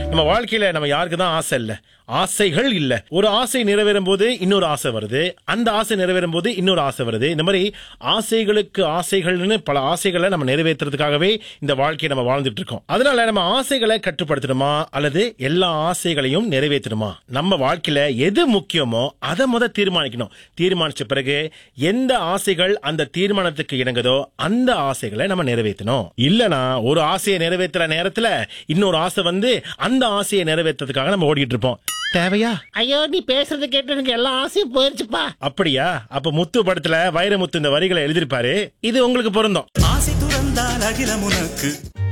நம்ம வாழ்க்கையில நம்ம யாருக்கு தான் ஆசை இல்ல ஆசைகள் இல்ல ஒரு ஆசை நிறைவேறும் போது இன்னொரு ஆசை வருது அந்த ஆசை நிறைவேறும் போது இன்னொரு ஆசை வருது இந்த மாதிரி ஆசைகளுக்கு ஆசைகள்னு பல ஆசைகளை நம்ம நிறைவேற்றுறதுக்காகவே இந்த வாழ்க்கையை நம்ம வாழ்ந்துட்டு இருக்கோம் அதனால நம்ம ஆசைகளை கட்டுப்படுத்தணுமா அல்லது எல்லா ஆசைகளையும் நிறைவேற்றணுமா நம்ம வாழ்க்கையில எது முக்கியமோ அதை முத தீர்மானிக்கணும் தீர்மானிச்ச பிறகு எந்த ஆசைகள் அந்த தீர்மானத்துக்கு இணங்குதோ அந்த ஆசைகளை நம்ம நிறைவேற்றணும் இல்லனா ஒரு ஆசையை நிறைவேற்றுற நேரத்துல இன்னொரு ஆசை வந்து அந்த ஆசையை நிறைவேற்றுறதுக்காக நம்ம ஓடிட்டு இருப்போம் தேவையா ஐயோ நீ பேசுறது கேட்டு எனக்கு எல்லா ஆசையும் போயிருச்சுப்பா அப்படியா அப்ப முத்து படத்துல வைரமுத்து இந்த வரிகளை எழுதியிருப்பாரு இது உங்களுக்கு பொருந்தும் ஆசை துறந்தால் அகிலம் உனக்கு